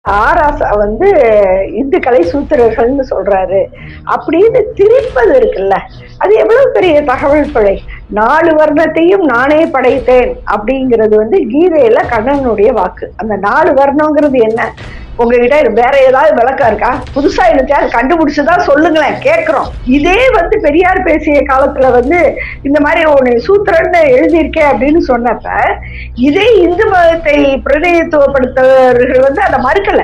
ஆராசா வந்து இந்துக்களை சூத்திரர்கள்னு சொல்றாரு அப்படின்னு திரிப்பது இருக்குல்ல அது எவ்வளவு பெரிய தகவல் பிழை நாலு வர்ணத்தையும் நானே படைத்தேன் அப்படிங்கிறது வந்து கீதையில கண்ணனுடைய வாக்கு அந்த நாலு வர்ணங்கிறது என்ன உங்ககிட்ட வேற ஏதாவது விளக்கம் இருக்கா புதுசா எனக்கு கண்டுபிடிச்சுதான் சொல்லுங்களேன் கேட்கிறோம் இதே வந்து பெரியார் பேசிய காலத்துல வந்து இந்த மாதிரி ஒண்ணு சூத்திரன்னு எழுதியிருக்கேன் அப்படின்னு சொன்னப்ப இதே இந்து மதத்தை பிரதிநிதித்துவப்படுத்தவர்கள் வந்து அதை மறுக்கல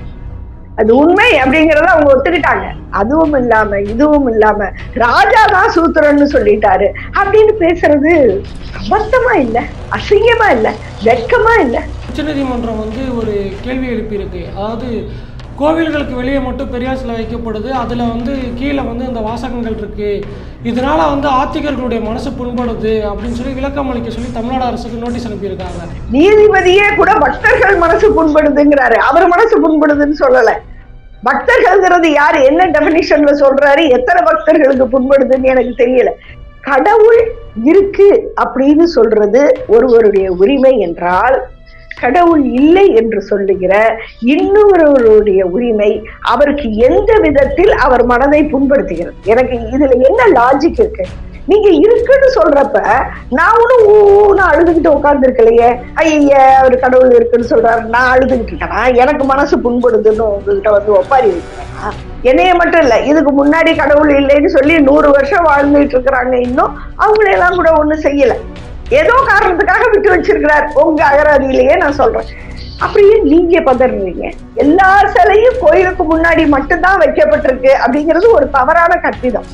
அது உண்மை அப்படிங்கறத அவங்க ஒத்துக்கிட்டாங்க அதுவும் இல்லாம இதுவும் இல்லாம ராஜா தான் சூத்திரன்னு சொல்லிட்டாரு அப்படின்னு பேசுறது அபத்தமா இல்ல அசிங்கமா இல்ல வெட்கமா இல்ல உச்சநீதிமன்றம் வந்து ஒரு கேள்வி எழுப்பியிருக்கு அதாவது கோவில்களுக்கு வெளியே மட்டும் பெரியார் சிலை வைக்கப்படுது அதில் வந்து கீழே வந்து இந்த வாசகங்கள் இருக்கு இதனால வந்து ஆத்திகர்களுடைய மனசு புண்படுது அப்படின்னு சொல்லி விளக்கம் அளிக்க சொல்லி தமிழ்நாடு அரசுக்கு நோட்டீஸ் அனுப்பியிருக்காங்க நீதிபதியே கூட பக்தர்கள் மனசு புண்படுதுங்கிறாரு அவர் மனசு புண்படுதுன்னு சொல்லல பக்தர்கள்ங்கிறது யாரு என்ன டெபினிஷன்ல சொல்றாரு எத்தனை பக்தர்களுக்கு புண்படுதுன்னு எனக்கு தெரியல கடவுள் இருக்கு அப்படின்னு சொல்றது ஒருவருடைய உரிமை என்றால் கடவுள் இல்லை என்று சொல்லுகிற இன்னொருவருடைய உரிமை அவருக்கு எந்த விதத்தில் அவர் மனதை புண்படுத்துகிறது எனக்கு இதுல என்ன லாஜிக் இருக்கு நீங்க இருக்குன்னு சொல்றப்ப நான் ஒன்னும் ஊன்னு அழுதுகிட்டு உட்கார்ந்துருக்கலையே ஐய அவர் கடவுள் இருக்குன்னு சொல்றாரு நான் அழுதுகிட்டு இருக்கேனா எனக்கு மனசு புண்படுதுன்னு உங்ககிட்ட வந்து ஒப்பாரி வைக்கிறேனா என்னைய மட்டும் இல்ல இதுக்கு முன்னாடி கடவுள் இல்லைன்னு சொல்லி நூறு வருஷம் வாழ்ந்துட்டு இருக்கிறாங்க இன்னும் அவங்களெல்லாம் கூட ஒண்ணும் செய்யல ஏதோ காரணத்துக்காக விட்டு வச்சிருக்கிறார் உங்க அகராதியிலேயே நான் சொல்றேன் அப்படியே நீங்க பதறீங்க எல்லா சிலையும் கோயிலுக்கு முன்னாடி மட்டும்தான் வைக்கப்பட்டிருக்கு அப்படிங்கிறது ஒரு தவறான கற்பிதம்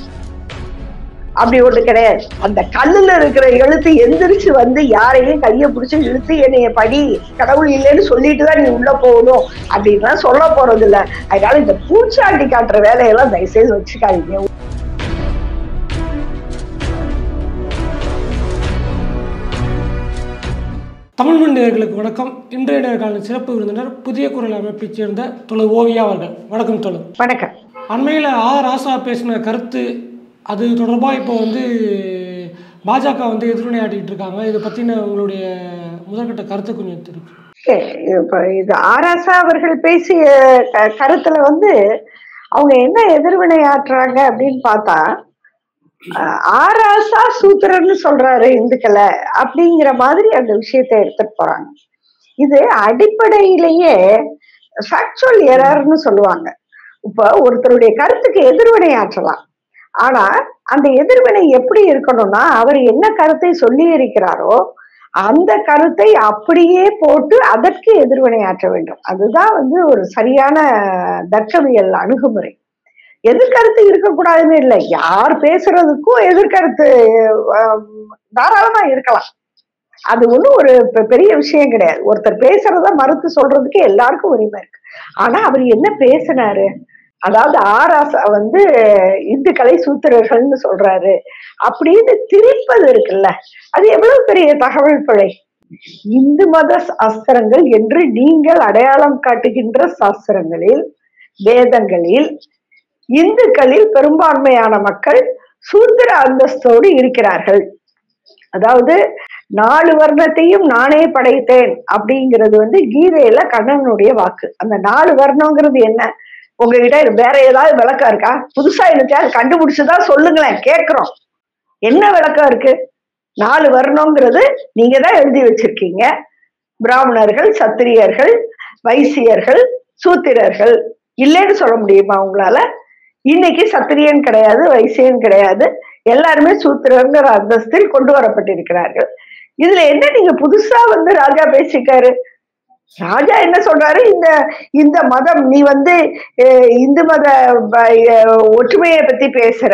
அப்படி ஒண்ணு கிடையாது அந்த கல்லுல இருக்கிற எழுத்து எந்திரிச்சு வந்து யாரையும் கைய பிடிச்சு இழுத்து என்னைய படி கடவுள் இல்லைன்னு சொல்லிட்டு தான் நீ உள்ள போகணும் அப்படின்லாம் சொல்ல போறது இல்ல அதனால இந்த பூச்சாண்டி காட்டுற வேலையெல்லாம் தயவுசெய்து வச்சுக்காதீங்க தமிழ் மண் நேயர்களுக்கு வணக்கம் இன்றைய நேர்காணல் சிறப்பு விருந்தினர் புதிய குரல் அமைப்பைச் சேர்ந்த தொழில் ஓவியா அவர்கள் வணக்கம் தொழில் வணக்கம் அண்மையில் ஆ ராசா பேசின கருத்து அது தொடர்பாக இப்போ வந்து பாஜக வந்து எதிர்வினையாட்டிட்டு இருக்காங்க இதை பற்றின உங்களுடைய முதற்கட்ட கருத்து கொஞ்சம் தெரியும் இப்ப இது ஆராசா அவர்கள் பேசிய க- கருத்துல வந்து அவங்க என்ன எதிர்வினை ஆற்றுறாங்க அப்படின்னு பார்த்தா அஹ், ஆராசா சூத்திரன்னு சொல்றாரு இந்துக்களை அப்படிங்கிற மாதிரி அந்த விஷயத்தை எடுத்துட்டு போறாங்க இது அடிப்படையிலேயே ஃபேக்சுவல் எரர்னு சொல்லுவாங்க இப்ப ஒருத்தருடைய கருத்துக்கு எதிர்வினை ஆற்றலாம் ஆனா அந்த எதிர்வினை எப்படி இருக்கணும்னா அவர் என்ன கருத்தை சொல்லி இருக்கிறாரோ அந்த கருத்தை அப்படியே போட்டு அதற்கு எதிர்வினை ஆற்ற வேண்டும் அதுதான் வந்து ஒரு சரியான தர்க்கவியல் அணுகுமுறை எதிர்கருத்து இருக்கக்கூடாதுன்னு இல்லை யார் பேசுறதுக்கும் எதிர்கருத்து ஆம், தாராளமா இருக்கலாம் அது ஒண்ணும் ஒரு பெ- பெரிய விஷயம் கிடையாது ஒருத்தர் பேசுறத மறுத்து சொல்றதுக்கு எல்லாருக்கும் உரிமை இருக்கு ஆனா அவர் என்ன பேசினாரு அதாவது ஆராசா வந்து இந்துக்களை சூத்திரர்கள்னு சொல்றாரு அப்படின்னு திரிப்பது இருக்குல்ல அது எவ்வளவு பெரிய தகவல் பிழை இந்து மத சாஸ்திரங்கள் என்று நீங்கள் அடையாளம் காட்டுகின்ற சாஸ்திரங்களில் வேதங்களில் இந்துக்களில் பெரும்பான்மையான மக்கள் சூத்திர அந்தஸ்தோடு இருக்கிறார்கள் அதாவது நாலு வர்ணத்தையும் நானே படைத்தேன் அப்படிங்கிறது வந்து கீதையில கண்ணனுடைய வாக்கு அந்த நாலு வர்ணங்கிறது என்ன உங்ககிட்ட வேற ஏதாவது விளக்கம் இருக்கா புதுசா எனக்கு கண்டுபிடிச்சுதான் சொல்லுங்களேன் கேட்கிறோம் என்ன விளக்கம் இருக்கு நாலு வர்ணங்கிறது நீங்க தான் எழுதி வச்சிருக்கீங்க பிராமணர்கள் சத்திரியர்கள் வைசியர்கள் சூத்திரர்கள் இல்லைன்னு சொல்ல முடியுமா உங்களால இன்னைக்கு சத்திரியன் கிடையாது வைசியன் கிடையாது எல்லாருமே சூத்திரங்கிற அந்தஸ்தில் கொண்டு வரப்பட்டிருக்கிறார்கள் இதுல என்ன நீங்க புதுசா வந்து ராஜா பேசிக்காரு ராஜா என்ன சொல்றாரு இந்த இந்த மதம் நீ வந்து அஹ், இந்து மத ப- அஹ், ஒற்றுமையை பத்தி பேசுற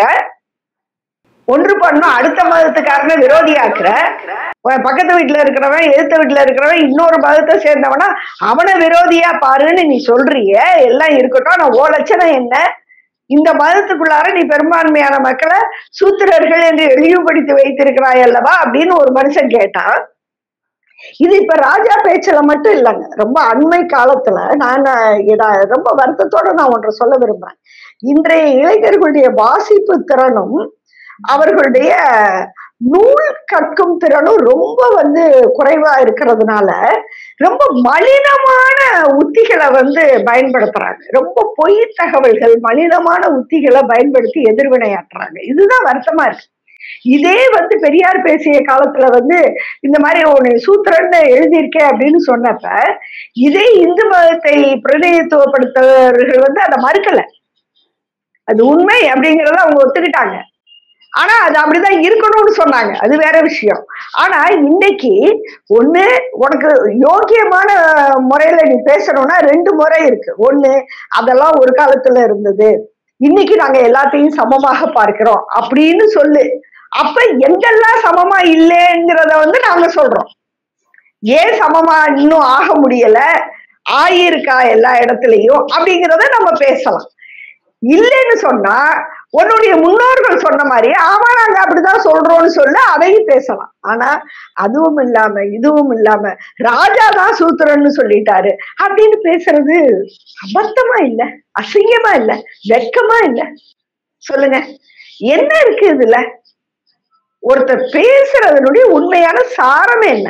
ஒன்று பண்ணும் அடுத்த மதத்துக்காரன விரோதியாக்குற உன் பக்கத்து வீட்டுல இருக்கிறவன் எதிர்த்த வீட்டுல இருக்கிறவன் இன்னொரு மதத்தை சேர்ந்தவனா அவனை விரோதியா பாருன்னு நீ சொல்றிய எல்லாம் இருக்கட்டும் ஆனா ஓ லட்சணம் என்ன இந்த மதத்துக்குள்ளார நீ பெரும்பான்மையான மக்களை சூத்திரர்கள் என்று இழிவுபடுத்தி வைத்திருக்கிறாய் அல்லவா அப்படின்னு ஒரு மனுஷன் கேட்டான் இது இப்ப ராஜா பேச்சுல மட்டும் இல்லைங்க ரொம்ப அண்மை காலத்துல நான் இத ரொம்ப வருத்தத்தோட நான் ஒன்றை சொல்ல விரும்புறேன் இன்றைய இளைஞர்களுடைய வாசிப்பு திறனும் அவர்களுடைய நூல் கற்கும் திறனும் ரொம்ப வந்து குறைவா இருக்கிறதுனால ரொம்ப மலினமான உத்திகளை வந்து பயன்படுத்துறாங்க ரொம்ப பொய் தகவல்கள் மலினமான உத்திகளை பயன்படுத்தி எதிர்வினையாற்றுறாங்க இதுதான் வருத்தமா இருக்கு இதே வந்து பெரியார் பேசிய காலத்துல வந்து இந்த மாதிரி ஒண்ணு சூத்திரன்னு எழுதியிருக்கேன் அப்படின்னு சொன்னப்ப இதே இந்து மதத்தை பிரதிநிதித்துவப்படுத்தவர்கள் வந்து அதை மறுக்கல அது உண்மை அப்படிங்கறத அவங்க ஒத்துக்கிட்டாங்க ஆனா அது அப்படிதான் இருக்கணும்னு சொன்னாங்க அது வேற விஷயம் ஆனா இன்னைக்கு ஒண்ணு உனக்கு யோக்கியமான முறையில நீ பேசணும்னா ரெண்டு முறை இருக்கு ஒண்ணு அதெல்லாம் ஒரு காலத்துல இருந்தது இன்னைக்கு நாங்க எல்லாத்தையும் சமமாக பார்க்கிறோம் அப்படின்னு சொல்லு அப்ப எங்கெல்லாம் சமமா இல்லைங்கிறத வந்து நாங்க சொல்றோம் ஏன் சமமா இன்னும் ஆக முடியல ஆயிருக்கா எல்லா இடத்துலயும் அப்படிங்கிறத நம்ம பேசலாம் இல்லைன்னு சொன்னா உன்னுடைய முன்னோர்கள் சொன்ன மாதிரி ஆமா நாங்க அப்படிதான் சொல்றோம்னு சொல்ல அதையும் பேசலாம் ஆனா அதுவும் இல்லாம இதுவும் இல்லாம ராஜா தான் சூத்திரன்னு சொல்லிட்டாரு அப்படின்னு பேசுறது அபத்தமா இல்ல அசிங்கமா இல்ல வெட்கமா இல்ல சொல்லுங்க என்ன இருக்கு இதுல ஒருத்தர் பேசுறதனுடைய உண்மையான சாரம் என்ன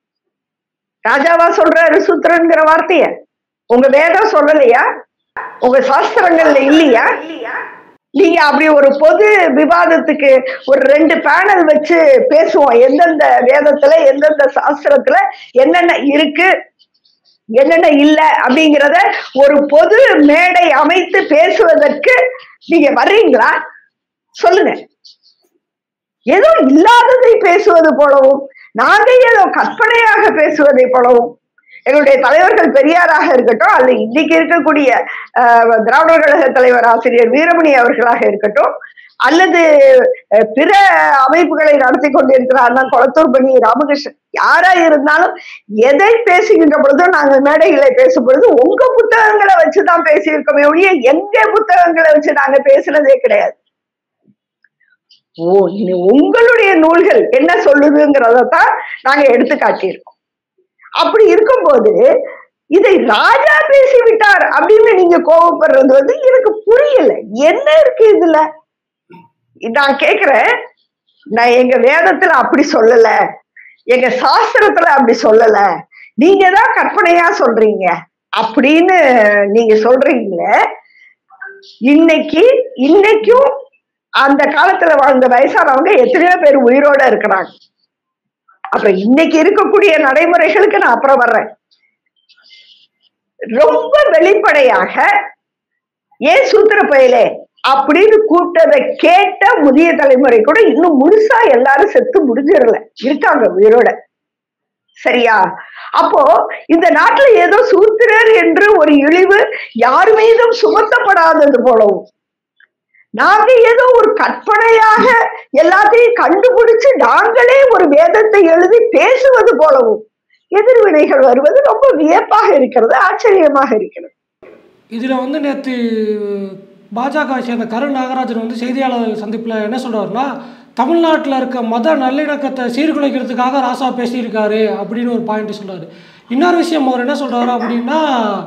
ராஜாவா சொல்றாரு சூத்திரன்கிற வார்த்தைய உங்க வேதம் சொல்லலையா உங்க சாஸ்திரங்கள்ல இல்லையா நீங்க அப்படி ஒரு பொது விவாதத்துக்கு ஒரு ரெண்டு பேனல் வச்சு பேசுவோம் எந்தெந்த வேதத்துல எந்தெந்த சாஸ்திரத்துல என்னென்ன இருக்கு என்னென்ன இல்ல அப்படிங்கிறத ஒரு பொது மேடை அமைத்து பேசுவதற்கு நீங்க வர்றீங்களா சொல்லுங்க ஏதோ இல்லாததை பேசுவது போலவும் நாங்க ஏதோ கற்பனையாக பேசுவதை போலவும் எங்களுடைய தலைவர்கள் பெரியாராக இருக்கட்டும் அல்லது இன்னைக்கு இருக்கக்கூடிய அஹ், திராவிடர் கழக தலைவர் ஆசிரியர் வீரமணி அவர்களாக இருக்கட்டும் அல்லது அஹ், பிற அமைப்புகளை நடத்தி கொண்டிருக்கிற அண்ணன் கொளத்தூர் பணி ராமகிருஷ்ணன் யாரா இருந்தாலும் எதை பேசுகின்ற பொழுதும் நாங்கள் மேடைகளை பேசும் பொழுது உங்க புத்தகங்களை வச்சுதான் பேசியிருக்கோமே ஒழிய எங்க புத்தகங்களை வச்சு நாங்க பேசுனதே கிடையாது ஓ இனி உங்களுடைய நூல்கள் என்ன சொல்லுதுங்கிறதான் நாங்க எடுத்து காட்டியிருக்கோம் அப்படி இருக்கும்போது இதை ராஜா பேசி விட்டார் அப்படின்னு நீங்க கோபப்படுறது வந்து எனக்கு புரியல என்ன இருக்கு இதுல நான் கேக்குறேன் நான் எங்க வேதத்துல அப்படி சொல்லல எங்க சாஸ்திரத்துல அப்படி சொல்லல நீங்க தான் கற்பனையா சொல்றீங்க அப்படின்னு நீங்க சொல்றீங்களே இன்னைக்கு இன்னைக்கும் அந்த காலத்துல வாழ்ந்த வயசானவங்க எத்தனையோ பேர் உயிரோட இருக்கிறாங்க அப்ப இன்னைக்கு இருக்கக்கூடிய நடைமுறைகளுக்கு நான் அப்புறம் வர்றேன் ரொம்ப வெளிப்படையாக ஏன் சூத்திர பயலே அப்படின்னு கூப்பிட்டதை கேட்ட முதிய தலைமுறை கூட இன்னும் முழுசா எல்லாரும் செத்து முடிஞ்சிடல இருக்காங்க உயிரோட சரியா அப்போ இந்த நாட்டுல ஏதோ சூத்திரர் என்று ஒரு இழிவு யார் மீதும் சுமத்தப்படாதது போலவும் நாங்க ஏதோ ஒரு கற்பனையாக எல்லாத்தையும் கண்டுபிடிச்சு நாங்களே ஒரு வேதத்தை எழுதி பேசுவது போலவும் எதிர்வினைகள் வருவது ரொம்ப வியப்பாக இருக்கிறது ஆச்சரியமாக இருக்கிறது இதில் வந்து நேற்று பாஜக சேர்ந்த கரு நாகராஜன் வந்து செய்தியாளர் சந்திப்பில் என்ன சொல்றாருன்னா தமிழ்நாட்டில் இருக்க மத நல்லிணக்கத்தை சீர்குலைக்கிறதுக்காக ராசா பேசியிருக்காரு அப்படின்னு ஒரு பாயிண்ட் சொல்றாரு இன்னொரு விஷயம் அவர் என்ன சொல்றாரு அப்படின்னா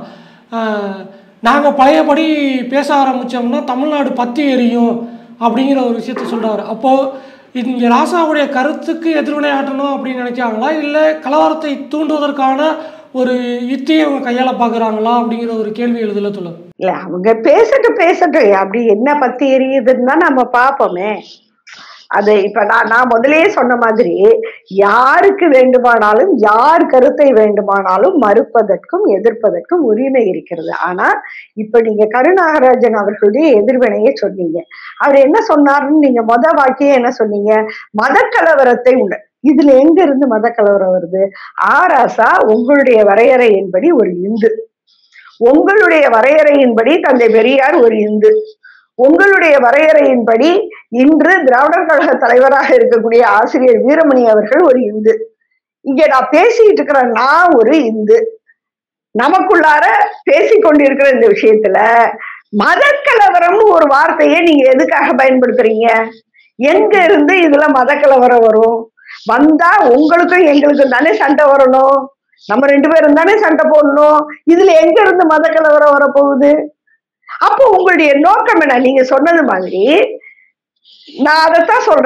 நாங்கள் பழையபடி பேச ஆரம்பித்தோம்னா தமிழ்நாடு பத்தி எரியும் அப்படிங்கிற ஒரு விஷயத்த சொல்றாரு அப்போது இங்கே ராசாவுடைய கருத்துக்கு எதிர்வினை ஆற்றணும் அப்படின்னு நினைக்கிறாங்களா இல்லை கலவரத்தை தூண்டுவதற்கான ஒரு யுத்தியை அவங்க கையாள பார்க்குறாங்களா அப்படிங்கிற ஒரு கேள்வி எழுதல சொல்லுது இல்ல அவங்க பேசட்டும் பேசட்டும் அப்படி என்ன பத்தி எரியுதுன்னு தான் நம்ம பார்ப்போமே அது இப்ப நான் நான் முதல்லயே சொன்ன மாதிரி யாருக்கு வேண்டுமானாலும் யார் கருத்தை வேண்டுமானாலும் மறுப்பதற்கும் எதிர்ப்பதற்கும் உரிமை இருக்கிறது ஆனா இப்ப நீங்க கருநாகராஜன் அவர்களுடைய எதிர்வினையை சொன்னீங்க அவர் என்ன சொன்னாருன்னு நீங்க மொத வாக்கியம் என்ன சொன்னீங்க மதக்கலவரத்தை உண இதுல எங்க இருந்து மதக்கலவரம் வருது ஆராசா உங்களுடைய வரையறையின்படி ஒரு இந்து உங்களுடைய வரையறையின்படி தந்தை பெரியார் ஒரு இந்து உங்களுடைய வரையறையின்படி இன்று திராவிடர் கழக தலைவராக இருக்கக்கூடிய ஆசிரியர் வீரமணி அவர்கள் ஒரு இந்து இங்க நான் பேசிட்டு இருக்கிற நான் ஒரு இந்து நமக்குள்ளார பேசிக் கொண்டிருக்கிற இந்த விஷயத்துல மதக்கலவரம்னு ஒரு வார்த்தையை நீங்க எதுக்காக பயன்படுத்துறீங்க எங்க இருந்து இதுல மதக்கலவரம் வரும் வந்தா உங்களுக்கும் எங்களுக்கும் தானே சண்டை வரணும் நம்ம ரெண்டு பேரும் தானே சண்டை போடணும் இதுல எங்க இருந்து மதக்கலவரம் வரப்போகுது அப்போ உங்களுடைய நோக்கம் என்ன நீங்க சொன்னது மாதிரி நான் அதைத்தான் சொல்றேன்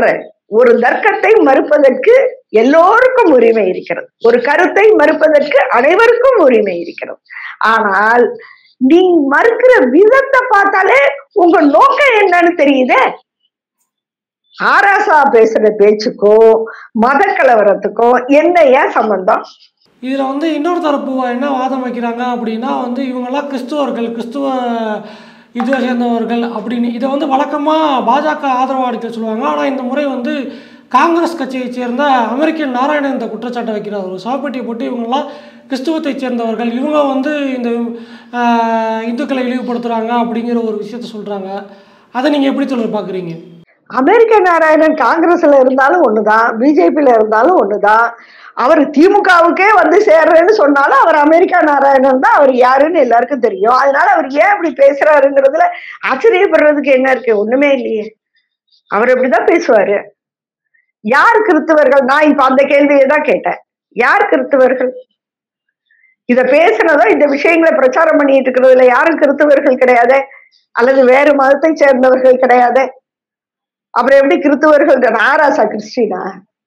ஒரு தர்க்கத்தை மறுப்பதற்கு எல்லோருக்கும் உரிமை இருக்கிறது ஒரு கருத்தை மறுப்பதற்கு அனைவருக்கும் உரிமை இருக்கிறது ஆனால் நீ மறுக்கிற விதத்தை பார்த்தாலே உங்க நோக்கம் என்னன்னு தெரியுதே ஆராசா பேசுற பேச்சுக்கும் மத கலவரத்துக்கும் என்ன ஏன் சம்பந்தம் இதில் வந்து இன்னொரு தரப்பு என்ன வாதம் வைக்கிறாங்க அப்படின்னா வந்து இவங்கெல்லாம் கிறிஸ்துவர்கள் கிறிஸ்துவ இதுவை சேர்ந்தவர்கள் அப்படின்னு இதை வந்து வழக்கமாக பாஜக ஆதரவாளிகள் சொல்லுவாங்க ஆனால் இந்த முறை வந்து காங்கிரஸ் கட்சியை சேர்ந்த அமெரிக்கன் நாராயணன் இந்த குற்றச்சாட்டை வைக்கிறார் ஒரு சவப்பெட்டியை போட்டு இவங்கெல்லாம் கிறிஸ்துவத்தை சேர்ந்தவர்கள் இவங்க வந்து இந்த ஆஹ், இந்துக்களை இழிவுபடுத்துகிறாங்க அப்படிங்கிற ஒரு விஷயத்த சொல்கிறாங்க அதை நீங்கள் எப்படி சொல்ல பார்க்குறீங்க அமெரிக்க நாராயணன் காங்கிரஸ்ல இருந்தாலும் ஒண்ணுதான் பிஜேபியில இருந்தாலும் ஒண்ணுதான் அவர் திமுகவுக்கே வந்து சேர்றேன்னு சொன்னாலும் அவர் அமெரிக்கா நாராயணன் தான் அவர் யாருன்னு எல்லாருக்கும் தெரியும் அதனால அவர் ஏன் அப்படி பேசுறாருங்கிறதுல ஆச்சரியப்படுறதுக்கு என்ன இருக்கு ஒண்ணுமே இல்லையே அவர் இப்படிதான் பேசுவாரு யார் கிறிஸ்தவர்கள் நான் இப்ப அந்த கேள்வியை தான் கேட்டேன் யார் கிறிஸ்தவர்கள் இத பேசுனதோ இந்த விஷயங்களை பிரச்சாரம் பண்ணிட்டு இருக்கிறதுல யாரும் கிறிஸ்தவர்கள் கிடையாதே அல்லது வேறு மதத்தை சேர்ந்தவர்கள் கிடையாதே அப்புறம் எப்படி கிறிஸ்துவர்கள் ஆராசா கிறிஸ்டினா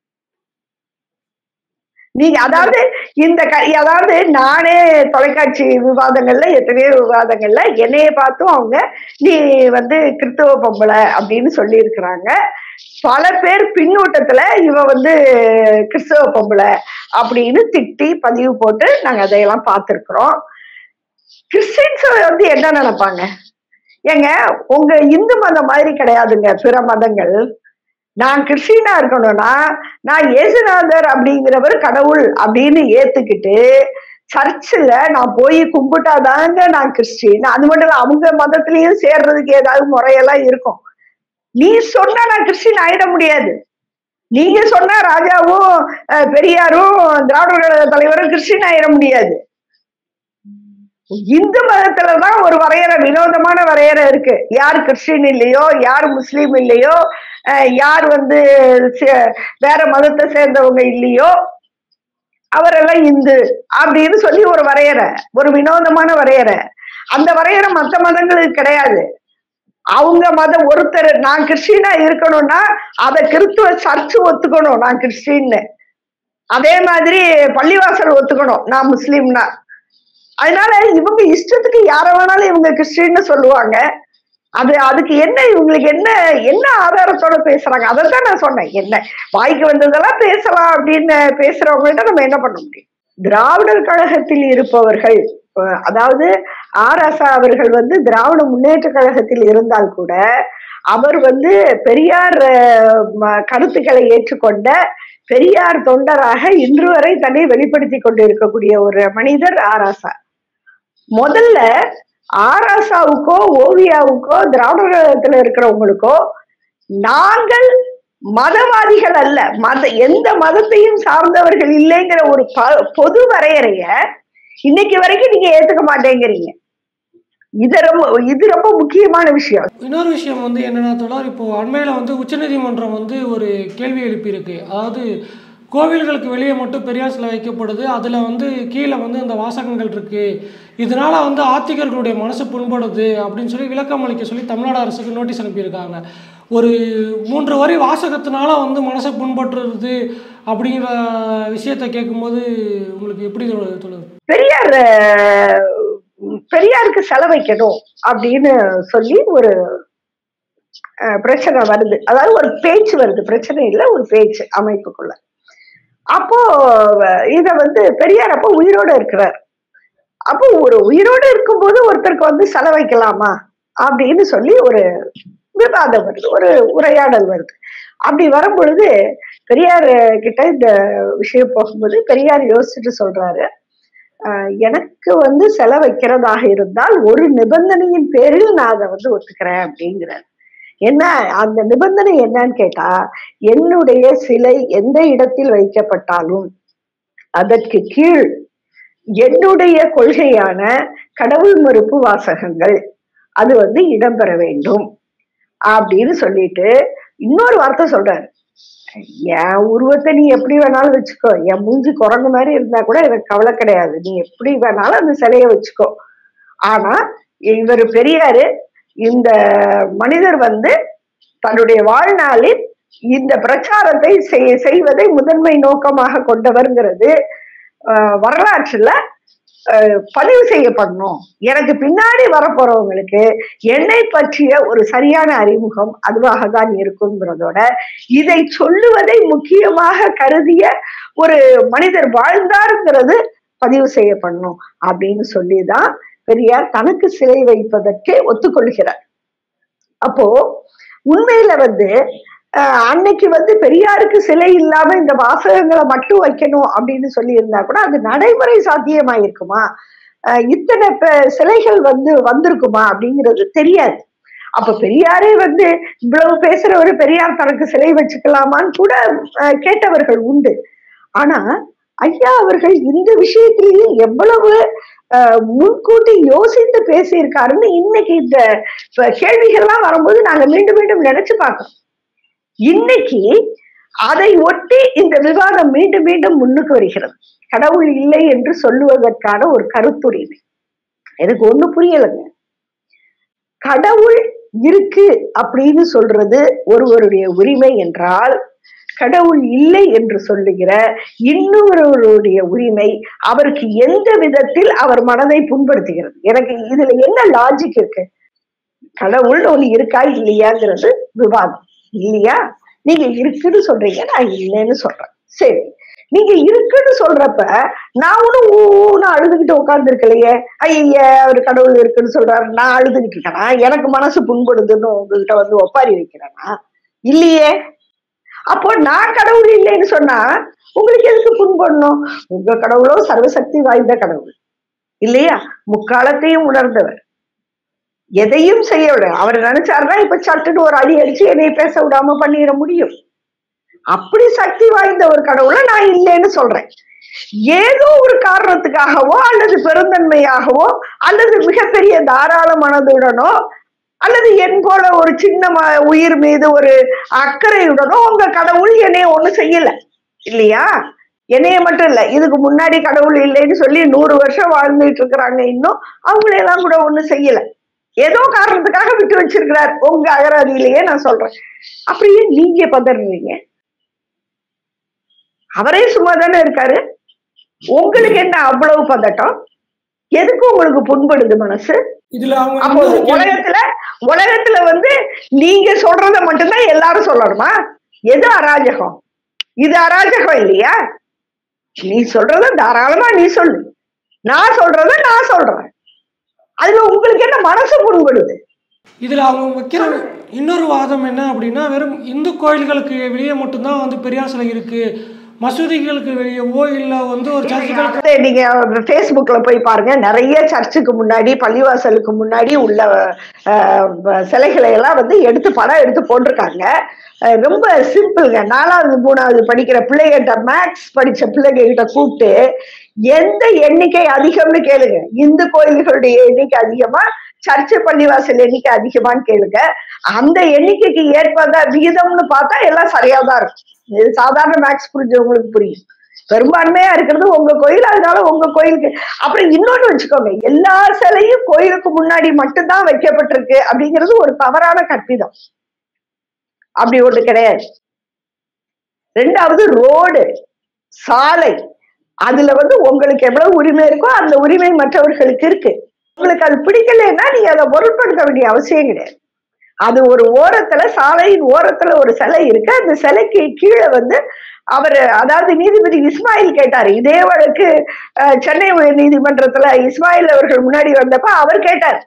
நீங்க அதாவது இந்த க அதாவது நானே தொலைக்காட்சி விவாதங்கள்ல எத்தனையோ விவாதங்கள்ல என்னைய பார்த்தும் அவங்க நீ வந்து கிறிஸ்துவ பொம்பளை அப்படின்னு சொல்லி இருக்கிறாங்க பல பேர் பின்னூட்டத்துல இவ வந்து கிறிஸ்தவ பொம்பளை அப்படின்னு திட்டி பதிவு போட்டு நாங்க அதையெல்லாம் பார்த்திருக்கிறோம் கிறிஸ்டின்ஸ் வந்து என்ன நினைப்பாங்க ஏங்க உங்க இந்து மதம் மாதிரி கிடையாதுங்க பிற மதங்கள் நான் கிறிஸ்டினா இருக்கணும்னா நான் இயேசுநாதர் அப்படிங்கிறவர் கடவுள் அப்படின்னு ஏத்துக்கிட்டு சர்ச்சில் நான் போய் கும்பிட்டாதாங்க நான் கிறிஸ்டின் அது மட்டும் இல்ல அவங்க மதத்திலயும் சேர்றதுக்கு ஏதாவது முறையெல்லாம் இருக்கும் நீ சொன்னா நான் கிறிஸ்டின் ஆயிட முடியாது நீங்க சொன்னா ராஜாவும் அஹ், பெரியாரும் திராவிட கழக தலைவரும் கிறிஸ்டின் ஆயிட முடியாது இந்து மதத்துலதான் ஒரு வரையறை வினோதமான வரையறை இருக்கு யார் கிறிஸ்டின் இல்லையோ யார் முஸ்லீம் இல்லையோ அஹ் யார் வந்து சே- வேற மதத்தை சேர்ந்தவங்க இல்லையோ அவரெல்லாம் இந்து அப்படின்னு சொல்லி ஒரு வரையறை ஒரு வினோதமான வரையறை அந்த வரையறை மத்த மதங்களுக்கு கிடையாது அவங்க மதம் ஒருத்தர் நான் கிறிஸ்டினா இருக்கணும்னா அதை கிறிஸ்துவ சர்ச்சு ஒத்துக்கணும் நான் கிறிஸ்டின்னு அதே மாதிரி பள்ளிவாசல் ஒத்துக்கணும் நான் முஸ்லீம்னா அதனால இவங்க இஷ்டத்துக்கு யார வேணாலும் இவங்க கிறிஸ்டின்னு சொல்லுவாங்க அது அதுக்கு என்ன இவங்களுக்கு என்ன என்ன ஆதாரத்தோட பேசுறாங்க அதைத்தான் நான் சொன்னேன் என்ன வாய்க்கு வந்ததெல்லாம் பேசலாம் அப்படின்னு பேசுறவங்கள்ட்ட நம்ம என்ன பண்ண முடியும் திராவிடர் கழகத்தில் இருப்பவர்கள் அஹ் அதாவது ஆராசா அவர்கள் வந்து திராவிட முன்னேற்ற கழகத்தில் இருந்தால் கூட அவர் வந்து பெரியார் அஹ், ம- கருத்துக்களை ஏற்றுக்கொண்ட பெரியார் தொண்டராக இன்று வரை தன்னை வெளிப்படுத்தி கொண்டு இருக்கக்கூடிய ஒரு மனிதர் ஆராசா முதல்ல ஆராசாவுக்கோ ஓவியாவுக்கோ திராவிட கழகத்துல இருக்கிறவங்களுக்கோ நாங்கள் மதவாதிகள் அல்ல மத எந்த மதத்தையும் சார்ந்தவர்கள் இல்லைங்கிற ஒரு ப- பொது வரையறைய இன்னைக்கு வரைக்கும் நீங்க ஏத்துக்க மாட்டேங்கிறீங்க இது ரொம்ப இது ரொம்ப முக்கியமான விஷயம் இன்னொரு விஷயம் வந்து என்னென்னா தொடர் இப்போ அண்மையில் வந்து உச்சநீதிமன்றம் வந்து ஒரு கேள்வி எழுப்பியிருக்கு அதாவது கோவில்களுக்கு வெளியே மட்டும் பெரியார் சிலை வைக்கப்படுது அதில் வந்து கீழே வந்து இந்த வாசகங்கள் இருக்குது இதனால வந்து ஆத்திகர்களுடைய மனசு புண்படுது அப்படின்னு சொல்லி விளக்கம் அளிக்க சொல்லி தமிழ்நாடு அரசுக்கு நோட்டீஸ் அனுப்பியிருக்காங்க ஒரு மூன்று வரி வாசகத்தினால வந்து மனசை புண்பற்றுறது அப்படிங்கிற விஷயத்தை கேட்கும்போது உங்களுக்கு எப்படி சொல்லுது பெரியார் அஹ், பெரியாருக்கு செலவைக்கணும் அப்படின்னு சொல்லி ஒரு அஹ், பிரச்சனை வருது அதாவது ஒரு பேச்சு வருது பிரச்சனை இல்லை ஒரு பேச்சு அமைப்புக்குள்ள அப்போ அஹ், இத வந்து பெரியார் அப்போ உயிரோட இருக்கிறார் அப்போ ஒரு உயிரோட இருக்கும்போது ஒருத்தருக்கு வந்து செலவைக்கலாமா அப்படின்னு சொல்லி ஒரு விவாதம் வருது ஒரு உரையாடல் வருது அப்படி வரும் பொழுது பெரியார் கிட்ட இந்த விஷயம் போகும்போது பெரியார் யோசிச்சுட்டு சொல்றாரு ஆஹ் எனக்கு வந்து செலவைக்கிறதாக இருந்தால் ஒரு நிபந்தனையின் பேரில் நான் அதை வந்து ஒத்துக்கிறேன் அப்படிங்கிறார் என்ன அந்த நிபந்தனை என்னன்னு கேட்டா என்னுடைய சிலை எந்த இடத்தில் வைக்கப்பட்டாலும் அதற்கு கீழ் என்னுடைய கொள்கையான கடவுள் மறுப்பு வாசகங்கள் அது வந்து இடம்பெற வேண்டும் அப்படின்னு சொல்லிட்டு இன்னொரு வார்த்தை சொல்றாரு என் உருவத்தை நீ எப்படி வேணாலும் வச்சுக்கோ என் மூஞ்சி குரங்கு மாதிரி இருந்தா கூட எனக்கு கவலை கிடையாது நீ எப்படி வேணாலும் அந்த சிலையை வச்சுக்கோ ஆனா இவர் பெரியாரு இந்த மனிதர் வந்து தன்னுடைய வாழ்நாளில் இந்த பிரச்சாரத்தை செய்- செய்வதை முதன்மை நோக்கமாக கொண்டவர்ங்கிறது அஹ், வரலாற்றுல அஹ், பதிவு செய்யப்படணும் எனக்கு பின்னாடி வரப்போறவங்களுக்கு என்னை பற்றிய ஒரு சரியான அறிமுகம் அதுவாக தான் இருக்குங்கிறதோட இதை சொல்லுவதை முக்கியமாக கருதிய ஒரு மனிதர் வாழ்ந்தாருங்கிறது பதிவு செய்யப்படணும் அப்படின்னு சொல்லிதான் பெரியார் தனக்கு சிலை வைப்பதற்கு ஒத்துக்கொள்கிறார் அப்போ உண்மையில வந்து அஹ், அன்னைக்கு வந்து பெரியாருக்கு சிலை இல்லாம இந்த வாசகங்களை மட்டும் வைக்கணும் அப்படின்னு சொல்லி இருந்தா கூட அது நடைமுறை சாத்தியமாயிருக்குமா அஹ், இத்தனை ப- சிலைகள் வந்து வந்திருக்குமா அப்படிங்கிறது தெரியாது அப்ப பெரியாரே வந்து இவ்வளவு பேசுறவரு பெரியார் தனக்கு சிலை வச்சுக்கலாமான்னு கூட அஹ், கேட்டவர்கள் உண்டு ஆனா ஐயா அவர்கள் இந்த விஷயத்திலேயும் எவ்வளவு அஹ், முன்கூட்டி யோசித்து பேசியிருக்காருன்னு இன்னைக்கு இந்த இப்ப கேள்விகள்லாம் வரும்போது நாங்க மீண்டும் மீண்டும் நினைச்சு பார்க்கிறோம் இன்னைக்கு அதை ஒட்டி இந்த விவாதம் மீண்டும் மீண்டும் முன்னுக்கு வருகிறது கடவுள் இல்லை என்று சொல்லுவதற்கான ஒரு கருத்துரிமை எனக்கு ஒண்ணு புரியலைங்க கடவுள் இருக்கு அப்படின்னு சொல்றது ஒருவருடைய உரிமை என்றால் கடவுள் இல்லை என்று சொல்லுகிற இன்னொருவருடைய உரிமை அவருக்கு எந்த விதத்தில் அவர் மனதை புண்படுத்துகிறது எனக்கு இதுல என்ன லாஜிக் இருக்கு கடவுள் ஒண்ணு இருக்கா இல்லையாங்கிறது விவாதம் இல்லையா நீங்க இருக்குன்னு சொல்றீங்க நான் இல்லைன்னு சொல்றேன் சரி நீங்க இருக்குன்னு சொல்றப்ப நான் ஒன்னும் ஊன்னு அழுதுகிட்டு உட்கார்ந்து இருக்கலையே ஐய அவர் கடவுள் இருக்குன்னு சொல்றாரு நான் அழுதுகிட்டு இருக்கேனா எனக்கு மனசு புண்படுதுன்னு உங்ககிட்ட வந்து ஒப்பாரி வைக்கிறேனா இல்லையே அப்போ நான் கடவுள் இல்லைன்னு சொன்னா உங்களுக்கு எதுக்கு புண்படணும் உங்க கடவுளோ சர்வசக்தி வாய்ந்த கடவுள் இல்லையா முக்காலத்தையும் உணர்ந்தவர் எதையும் செய்ய விட அவர் நினைச்சாருன்னா இப்ப சட்டுன்னு ஒரு அடி அடிச்சு என்னைய பேச விடாம பண்ணிட முடியும் அப்படி சக்தி வாய்ந்த ஒரு கடவுளை நான் இல்லைன்னு சொல்றேன் ஏதோ ஒரு காரணத்துக்காகவோ அல்லது பெருந்தன்மையாகவோ அல்லது மிகப்பெரிய தாராள மனதுடனோ அல்லது என் போல ஒரு சின்ன ம- உயிர் மீது ஒரு அக்கறையுடனோ உங்க கடவுள் என்னைய ஒண்ணு செய்யல இல்லையா என்னைய மட்டும் இல்ல இதுக்கு முன்னாடி கடவுள் இல்லைன்னு சொல்லி நூறு வருஷம் வாழ்ந்துட்டு இருக்கிறாங்க இன்னும் அவங்களையெல்லாம் கூட ஒண்ணு செய்யல ஏதோ காரணத்துக்காக விட்டு வச்சிருக்கிறார் உங்க அகராதியிலேயே நான் சொல்றேன் அப்படியே நீங்க பதறீங்க அவரே சும்மா தானே இருக்காரு உங்களுக்கு என்ன அவ்வளவு பதட்டம் எதுக்கு உங்களுக்கு புண்படுது மனசு இதுல அவங்க அப்போ இன்னொரு கேள்வி- உலகத்துல உலகத்துல வந்து நீங்க சொல்றத மட்டும்தான் எல்லாரும் சொல்லணுமா எது அராஜகம் இது அராஜகம் இல்லையா நீ சொல்றத தாராளமா நீ சொல்லு நான் சொல்றத நான் சொல்றேன் அதுல உங்களுக்கு என்ன மனசு புண்படுது இதுல அவங்க வைக்கிற இன்னொரு வாதம் என்ன அப்படின்னா வெறும் இந்து கோயில்களுக்கு வெளியே மட்டும்தான் வந்து பெரியார் சிலை இருக்கு மசூதிகளுக்கு வெளியவோ இல்ல வந்து ஒரு சர்ச்சுகளுக்கு வந்து நீங்க Facebookல போய் பாருங்க நிறைய சர்ச்சுக்கு முன்னாடி பள்ளிவாசலுக்கு முன்னாடி உள்ள அஹ், சிலைகளை எல்லாம் வந்து எடுத்து படம் எடுத்து போட்டிருக்காங்க அஹ், ரொம்ப சிம்பிள்ங்க நாலாவது மூணாவது படிக்கிற பிள்ளைகிட்ட மேக்ஸ் படிச்ச பிள்ளைங்க கிட்ட கூப்பிட்டு எந்த எண்ணிக்கை அதிகம்னு கேளுங்க இந்து கோயில்களுடைய எண்ணிக்கை அதிகமா சர்ச்சு பள்ளிவாசல் எண்ணிக்கை அதிகமான்னு கேளுங்க அந்த எண்ணிக்கைக்கு ஏற்பதான் விகிதம்னு பார்த்தா எல்லாம் சரியா தான் இருக்கும் இது சாதாரண மேக்ஸ் புரிஞ்சவங்களுக்கு புரியும் பெரும்பான்மையா இருக்கிறது உங்க கோயில் அதனால உங்க கோயிலுக்கு அப்புறம் இன்னொன்னு வச்சுக்கோங்க எல்லா சிலையும் கோயிலுக்கு முன்னாடி மட்டும்தான் வைக்கப்பட்டிருக்கு அப்படிங்கிறது ஒரு தவறான கற்பிதம் அப்படி ஒண்ணு கிடையாது ரெண்டாவது ரோடு சாலை அதுல வந்து உங்களுக்கு எவ்வளவு உரிமை இருக்கோ அந்த உரிமை மற்றவர்களுக்கு இருக்கு உங்களுக்கு அது பிடிக்கலைன்னா நீங்க அதை பொருட்படுத்த வேண்டிய அவசியம் கிடையாது அது ஒரு ஓரத்துல சாலையின் ஓரத்துல ஒரு சிலை இருக்கு அந்த சிலைக்கு கீழே வந்து அவர் அதாவது நீதிபதி இஸ்மாயில் கேட்டாரு இதே வழக்கு அஹ், சென்னை உயர் நீதிமன்றத்துல இஸ்மாயில் அவர்கள் முன்னாடி வந்தப்ப அவர் கேட்டார்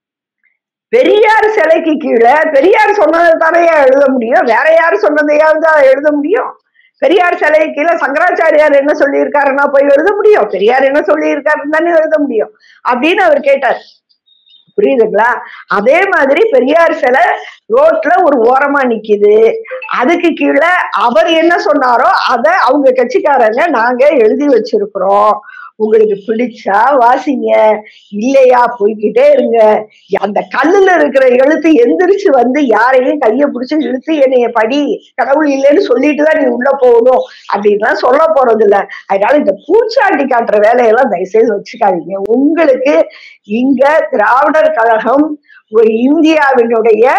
பெரியார் சிலைக்கு கீழே பெரியார் சொன்னதை தானே எழுத முடியும் வேற யார் சொன்னதையாவது எழுத முடியும் பெரியார் சிலை கீழே சங்கராச்சாரியார் என்ன சொல்லியிருக்காருன்னா போய் எழுத முடியும் பெரியார் என்ன சொல்லியிருக்காருன்னு தானே எழுத முடியும் அப்படின்னு அவர் கேட்டார் புரியுதுங்களா அதே மாதிரி பெரியார் சிலை ரோட்ல ஒரு ஓரமா நிக்குது அதுக்கு கீழே அவர் என்ன சொன்னாரோ அத அவங்க கட்சிக்காரங்க நாங்க எழுதி வச்சிருக்கிறோம் உங்களுக்கு பிடிச்சா வாசிங்க இல்லையா போய்க்கிட்டே இருங்க அந்த கல்லுல இருக்கிற எழுத்து எந்திரிச்சு வந்து யாரையும் கைய பிடிச்சு இழுத்து என்னைய படி கடவுள் இல்லைன்னு சொல்லிட்டு தான் நீ உள்ள போகணும் அப்படின்லாம் சொல்ல போறது இல்ல அதனால இந்த பூச்சாண்டி காட்டுற வேலையெல்லாம் தயவுசெய்து வச்சுக்காதீங்க உங்களுக்கு இங்க திராவிடர் கழகம் ஒரு இந்தியாவினுடைய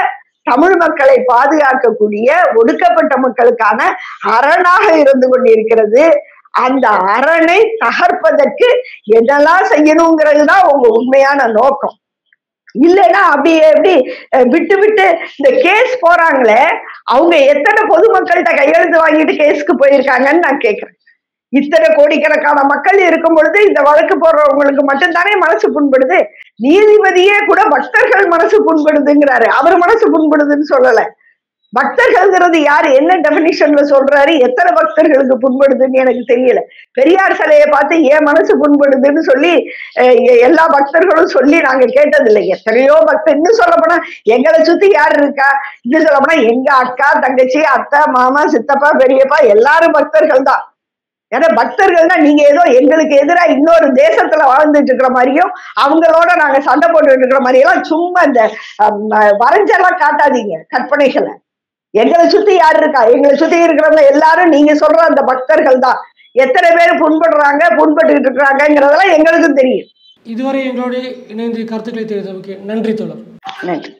தமிழ் மக்களை பாதுகாக்கக்கூடிய ஒடுக்கப்பட்ட மக்களுக்கான அரணாக இருந்து கொண்டிருக்கிறது அந்த அரணை தகர்ப்பதற்கு என்னெல்லாம் செய்யணுங்கிறது தான் உங்க உண்மையான நோக்கம் இல்லைன்னா அப்படி எப்படி அஹ், விட்டு விட்டு இந்த கேஸ் போறாங்களே அவங்க எத்தனை பொதுமக்கள்கிட்ட கையெழுத்து வாங்கிட்டு கேஸ்க்கு போயிருக்காங்கன்னு நான் கேக்குறேன் இத்தனை கோடிக்கணக்கான மக்கள் இருக்கும் பொழுது இந்த வழக்கு போடுறவங்களுக்கு மட்டும்தானே மனசு புண்படுது நீதிபதியே கூட பக்தர்கள் மனசு புண்படுதுங்கிறாரு அவர் மனசு புண்படுதுன்னு சொல்லல பக்தர்கள்ங்கிறது யாரு என்ன டெபினிஷன்ல சொல்றாரு எத்தனை பக்தர்களுக்கு புண்படுதுன்னு எனக்கு தெரியல பெரியார் சிலையை பார்த்து ஏன் மனசு புண்படுதுன்னு சொல்லி அஹ், எ- எல்லா பக்தர்களும் சொல்லி நாங்க கேட்டதில்லை எத்தனையோ பக்தர் இன்னும் சொல்லப்போனா எங்களை சுத்தி யார் இருக்கா இன்னும் சொல்லப்போனா எங்க அக்கா தங்கச்சி அத்தை மாமா சித்தப்பா பெரியப்பா எல்லாரும் பக்தர்கள் தான் ஏன்னா பக்தர்கள்னா நீங்க ஏதோ எங்களுக்கு எதிரா இன்னொரு தேசத்துல வாழ்ந்துட்டு இருக்கிற மாதிரியும் அவங்களோட நாங்க சண்டை போட்டுட்டு இருக்கிற மாதிரி எல்லாம் சும்மா இந்த அம், வரைஞ்செல்லாம் காட்டாதீங்க கற்பனைகளை எங்களை சுத்தி யார் இருக்கா எங்களை சுத்தி இருக்கிறவங்க எல்லாரும் நீங்க சொல்ற அந்த பக்தர்கள் தான் எத்தனை பேர் புண்படுறாங்க புண்பட்டுக்கிட்டு இருக்கிறாங்கிறதெல்லாம் எங்களுக்கும் தெரியும் இதுவரை எங்களோட இணைந்து கருத்துக்களை தெரிவித்தமைக்கு நன்றி தோழர் நன்றி